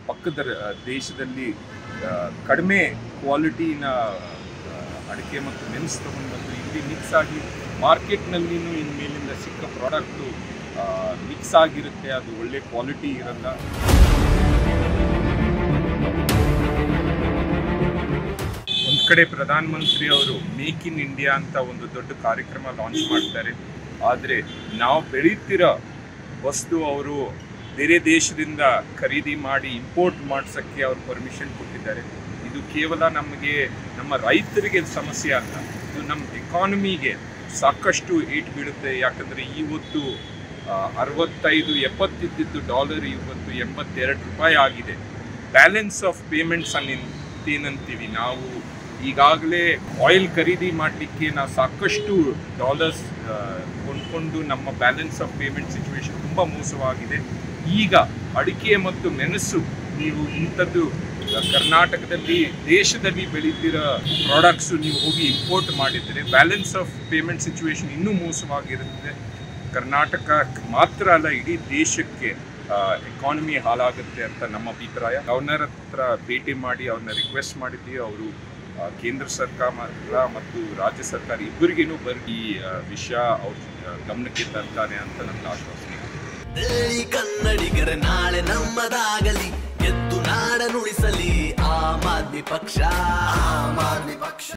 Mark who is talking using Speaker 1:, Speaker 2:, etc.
Speaker 1: ಪಕ್ಕದ ರ- ದೇಶದಲ್ಲಿ ಆ, ಕಡಿಮೆ ಕ್ವಾಲಿಟಿನ ಅಡಿಕೆ ಮತ್ತು ಮೆಣಸು ತಗೊಂಡು ಬಂದು ಇಲ್ಲಿ ಮಿಕ್ಸ್ ಆಗಿ ಮಾರ್ಕೆಟ್ನಲ್ಲಿನೂ ಇನ್ಮೇಲಿಂದ ಸಿಕ್ಕ ಪ್ರಾಡಕ್ಟು ಮಿಕ್ಸ್ ಆಗಿರುತ್ತೆ ಅದು ಒಳ್ಳೆ ಕ್ವಾಲಿಟಿ ಇರಲ್ಲ ಒಂದು ಕಡೆ ಪ್ರಧಾನಮಂತ್ರಿ ಅವರು ಮೇಕ್ ಇನ್ ಇಂಡಿಯಾ ಅಂತ ಒಂದು ದೊಡ್ಡ ಕಾರ್ಯಕ್ರಮ ಲಾಂಚ್ ಮಾಡ್ತಾರೆ ಆದರೆ ನಾವು ಬೆಳೀತಿರೋ ವಸ್ತು ಅವರು ಬೇರೆ ದೇಶದಿಂದ ಖರೀದಿ ಮಾಡಿ ಇಂಪೋರ್ಟ್ ಮಾಡ್ಸೋಕ್ಕೆ ಅವ್ರು ಪರ್ಮಿಷನ್ ಕೊಟ್ಟಿದ್ದಾರೆ ಇದು ಕೇವಲ ನಮಗೆ ನಮ್ಮ ರೈತರಿಗೆ ಸಮಸ್ಯೆ ಅಲ್ಲ ಇದು ನಮ್ಮ ಎಕಾನಮಿಗೆ ಸಾಕಷ್ಟು ಏಟ್ ಬೀಳುತ್ತೆ ಯಾಕಂದರೆ ಇವತ್ತು ಆ, ಅರವತ್ತೈದು ಎಪ್ಪತ್ತಿದ್ದು ಡಾಲರ್ ಇವತ್ತು ಎಂಬತ್ತೆರಡು ರೂಪಾಯಿ ಆಗಿದೆ ಬ್ಯಾಲೆನ್ಸ್ ಆಫ್ ಪೇಮೆಂಟ್ಸ್ ಏನಂತೀವಿ ನಾವು ಈಗಾಗಲೇ ಆಯಿಲ್ ಖರೀದಿ ಮಾಡಲಿಕ್ಕೆ ನಾವು ಸಾಕಷ್ಟು ಡಾಲರ್ಸ್ ಕೊಂಡ್ಕೊಂಡು ನಮ್ಮ ಬ್ಯಾಲೆನ್ಸ್ ಆಫ್ ಪೇಮೆಂಟ್ ಸಿಚುವೇಶನ್ ತುಂಬ ಮೋಸವಾಗಿದೆ ಈಗ ಅಡಿಕೆ ಮತ್ತು ಮೆಣಸು ನೀವು ಇಂಥದ್ದು ಕರ್ನಾಟಕದಲ್ಲಿ ದೇಶದಲ್ಲಿ ಬೆಳೀತಿರೋ ಪ್ರಾಡಕ್ಟ್ಸು ನೀವು ಹೋಗಿ ಇಂಪೋರ್ಟ್ ಮಾಡಿದರೆ ಬ್ಯಾಲೆನ್ಸ್ ಆಫ್ ಪೇಮೆಂಟ್ ಸಿಚುವೇಶನ್ ಇನ್ನೂ ಮೋಸವಾಗಿರುತ್ತೆ ಕರ್ನಾಟಕ ಮಾತ್ರ ಅಲ್ಲ ಇಡೀ ದೇಶಕ್ಕೆ ಎಕಾನಮಿ ಹಾಳಾಗುತ್ತೆ ಅಂತ ನಮ್ಮ ಅಭಿಪ್ರಾಯ ಗವರ್ನರ್ ಹತ್ರ ಭೇಟಿ ಮಾಡಿ ಅವ್ರನ್ನ ರಿಕ್ವೆಸ್ಟ್ ಮಾಡಿದ್ದೀವಿ ಅವರು ಆ, ಕೇಂದ್ರ ಸರ್ಕಾರ ಮತ್ತು ರಾಜ್ಯ ಸರ್ಕಾರ ಇಬ್ಬರಿಗೇನು ಬರ್ ಈ ಆ, ವಿಷಯ ಅವ್ರ ಆ, ಗಮನಕ್ಕೆ ತರ್ತಾರೆ ಅಂತ ನನ್ನ ಆಶ್ವಾಸನೆ
Speaker 2: ಬೆಳ್ಳಿ ಕನ್ನಡಿಗರ ನಾಳೆ ನಮ್ಮದಾಗಲಿ ಎದ್ದು ನಾಡನುಳಿಸಲಿ ಆಮ್ ಆದ್ಮಿ ಪಕ್ಷ ಆಮ್ ಆದ್ಮಿ ಪಕ್ಷ